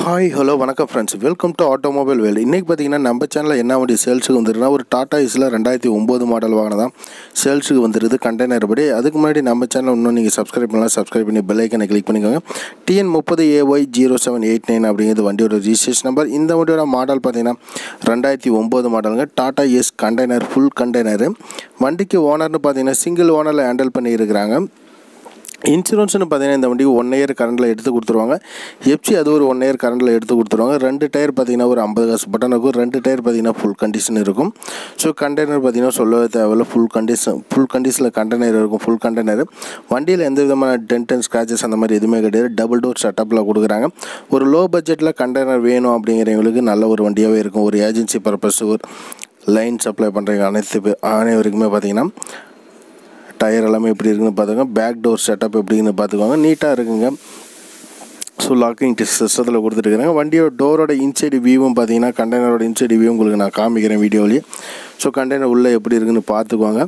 hi hello வணக்கம் friends welcome to automobile Vel இன்றைக்கி பார்த்தீங்கன்னா நம்ம சேனலில் என்ன வண்டி சேல்ஸுக்கு வந்துருக்குன்னா ஒரு டாடா இஸில் ரெண்டாயிரத்தி ஒம்பது மாடல் வாங்கினது தான் சேல்ஸுக்கு வந்துருது கண்டெய்னர் படி அதுக்கு முன்னாடி நம்ம சேனல் இன்னும் நீங்கள் சப்ஸ்கிரைப் பண்ணலாம் சப்ஸ்கிரைப் பண்ணி பெல் ஐக்கனை கிளிக் பண்ணிக்கோங்க டிஎன் முப்பது AY zero seven eight nine அப்படிங்கிறது வண்டியோட ரிஜிஸ்ட்ரேஷன் நம்பர் இந்த வண்டியோட மாடல் பார்த்தீங்கன்னா ரெண்டாயிரத்தி ஒம்பது மாடலுங்க Tata S container full container வண்டிக்கு ஓனர்னு பார்த்தீங்கன்னா சிங்கிள் ஓனரில் ஹேண்டில் பண்ணியிருக்கிறாங்க இன்சூரன்ஸ்னு பார்த்தீங்கன்னா இந்த வண்டிக்கு ஒன் இயர் கரண்டில் எடுத்து கொடுத்துருவாங்க எஃப்சி அது ஒரு ஒன் இயர் கரண்டில் எடுத்து கொடுத்துருவாங்க ரெண்டு டயர் பார்த்தீங்கன்னா ஒரு ஐம்பது காசு பட்டன் இருக்கும் ரெண்டு டயர் பார்த்தீங்கன்னா ஃபுல் கண்டிஷன் இருக்கும் ஸோ கண்டெய்னர் பார்த்தீங்கன்னா சொல்லவே தேவையில்ல ஃபுல் கண்டிஷன் ஃபுல் கண்டிஷனில் கண்டெய்னர் இருக்கும் ஃபுல் கண்டெய்னர் வண்டியில் எந்த விதமான டென்ட் அண்ட் ஸ்க்ராச்சஸ் அந்த மாதிரி எதுவுமே கிடையாது டபுள் டோர் செட்டப்பில் கொடுக்குறாங்க ஒரு லோ பட்ஜெட்டில் கண்டெய்னர் வேணும் அப்படிங்கிறவங்களுக்கு நல்ல ஒரு வண்டியாகவே இருக்கும் ஒரு ஏஜென்சி பர்பஸ் ஒரு லைன் சப்ளை பண்ணுறவங்க அனைத்து பே- அனைவருக்குமே பார்த்தீங்கன்னா டயர் எல்லாமே எப்படி இருக்குன்னு பார்த்துக்கோங்க பேக் டோர் செட்டப் எப்படின்னு பார்த்துக்கோங்க நீட்டாக இருக்குங்க ஸோ லாக்கிங் சிஸ்டத்தில் கொடுத்துருக்குறாங்க வண்டியோட டோரோட இன்சைடு வியூவும் பார்த்தீங்கன்னா கண்டெய்னரோட இன்சைடு வியூ உங்களுக்கு நான் காமிக்கிறேன் வீடியோவிலேயே ஸோ கண்டெய்னர் உள்ளே எப்படி இருக்குன்னு பார்த்துக்கோங்க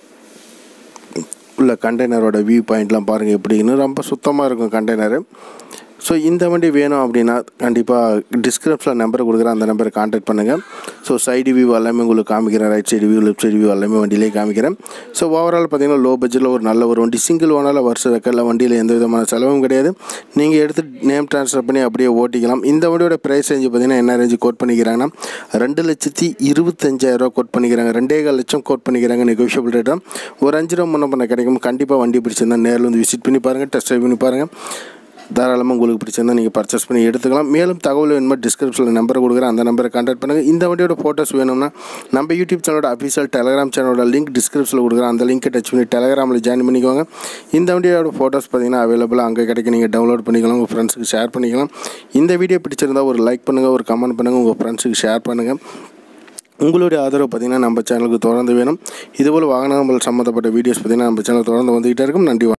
உள்ள கண்டெய்னரோட வியூ பாயிண்ட்லாம் பாருங்கள் எப்படின்னு ரொம்ப சுத்தமாக இருக்கும் கண்டெய்னரு ஸோ இந்த வண்டி வேணும் அப்படின்னா கண்டிப்பாக டிஸ்கிரிப்ஷனில் நம்பர் கொடுக்குறேன் அந்த நம்பரை காண்டாக்ட் பண்ணுங்கள் ஸோ சைடு வியூ எல்லாமே உங்களுக்கு காமிக்கிறேன் right side view left side view எல்லாமே வண்டியிலே காமிக்கிறேன் ஸோ ஓவரால் பார்த்தீங்கன்னா லோ பட்ஜெட்டில் ஒரு நல்ல ஒரு வண்டி சிங்கிள் ஓனால வருஷ ரெக்கரில் வண்டியில் எந்த விதமான செலவும் கிடையாது நீங்கள் எடுத்து நேம் ட்ரான்ஸ்ஃபர் பண்ணி அப்படியே ஓட்டிக்கலாம் இந்த வண்டியோட ப்ரைஸ் ரேஞ்சு பார்த்தீங்கன்னா என்ன ரேஞ்சு கோட் பண்ணிக்கிறாங்கன்னா ரெண்டு லட்சத்தி இருபத்தஞ்சாயிரரூவா கோட் பண்ணிக்கிறாங்க ரெண்டே கால் லட்சம் கோட் பண்ணிக்கிறாங்க நெகோஷியபிள் ரேட்டாக ஒரு அஞ்சு ரூபா முன்ன பண்ண கிடைக்கும் கண்டிப்பாக வண்டி பிடிச்சிருந்தா நேரில் வந்து விசிட் பண்ணி பாருங்கள் டெஸ்ட் ட்ரைவ் பண்ணி பாருங்கள் தாராளமாக உங்களுக்கு பிடிச்சிருந்தா நீங்கள் பர்ச்சேஸ் பண்ணி எடுத்துக்கலாம் மேலும் தகவல் வேணுமா டிஸ்கிரிப்ஷனில் நம்பர் கொடுக்குறேன் அந்த நம்பரை கான்டாக்ட் பண்ணுங்கள் இந்த வண்டியோட ஃபோட்டோஸ் வேணும்னா நம்ம யூடியூப் சேனலோட அஃபீஷியல் டெலகிராம் சேனலோட லிங்க் டிஸ்கிரிப்ஷனில் கொடுக்குறேன் அந்த லிங்க்கை டச் பண்ணி டெலகிராமில் ஜாயின் பண்ணிக்கோங்க இந்த வண்டியோட ஃபோட்டோஸ் பார்த்தீங்கன்னா அவைலபிளாக அங்கே கிடைக்க நீங்கள் டவுன்லோட் பண்ணிக்கலாம் உங்கள் ஃப்ரெண்ட்ஸுக்கு ஷேர் பண்ணிக்கலாம் இந்த வீடியோ பிடிச்சிருந்தா ஒரு லைக் பண்ணுங்கள் ஒரு கமெண்ட் பண்ணுங்கள் உங்கள் ஃப்ரெண்ட்ஸுக்கு ஷேர் பண்ணுங்கள் உங்களுடைய ஆதரவு பார்த்தீங்கன்னா நம்ம சேனலுக்கு தொடர்ந்து வேணும் இதுபோல் வாகனங்கள் சம்மந்தப்பட்ட வீடியோஸ் பார்த்தீங்கன்னா நம்ம சேனல் தொடர்ந்து வந்துகிட்டே இருக்கும் நன்றி